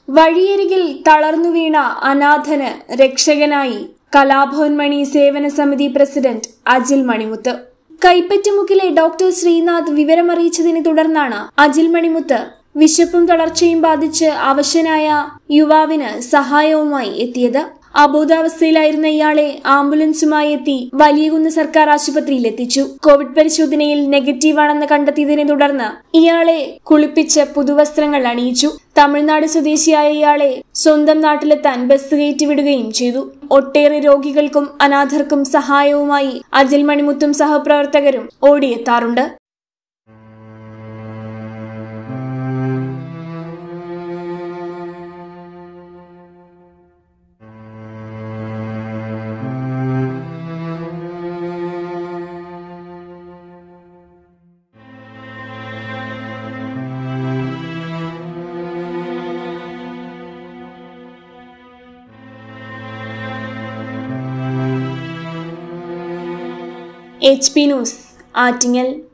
വഴിയരികിൽ തളർന്നു വീണ അനാഥന് രക്ഷകനായി കലാഭവൻ മണി സേവന സമിതി പ്രസിഡന്റ് അജിൽ മണിമുത്ത് കൈപ്പറ്റുമുക്കിലെ ഡോക്ടർ ശ്രീനാഥ് വിവരമറിയിച്ചതിനെ തുടർന്നാണ് അജിൽ മണിമുത്ത് വിശപ്പും തളർച്ചയും ബാധിച്ച് അവശനായ യുവാവിന് സഹായവുമായി എത്തിയത് അബോധാവസ്ഥയിലായിരുന്ന ഇയാളെ ആംബുലൻസുമായി എത്തി വലിയകുന്ന് സർക്കാർ ആശുപത്രിയിൽ എത്തിച്ചു കോവിഡ് പരിശോധനയിൽ നെഗറ്റീവാണെന്ന് കണ്ടെത്തിയതിനെ തുടർന്ന് ഇയാളെ കുളിപ്പിച്ച് പുതുവസ്ത്രങ്ങൾ അണിയിച്ചു തമിഴ്നാട് സ്വദേശിയായ ഇയാളെ സ്വന്തം നാട്ടിലെത്താൻ ബസ് കയറ്റി വിടുകയും ചെയ്തു ഒട്ടേറെ രോഗികൾക്കും അനാഥർക്കും സഹായവുമായി അജിൽ മണിമുത്തും സഹപ്രവർത്തകരും ഓടിയെത്താറുണ്ട് എച്ച് പി ന്യൂസ് ആറ്റിങ്ങൽ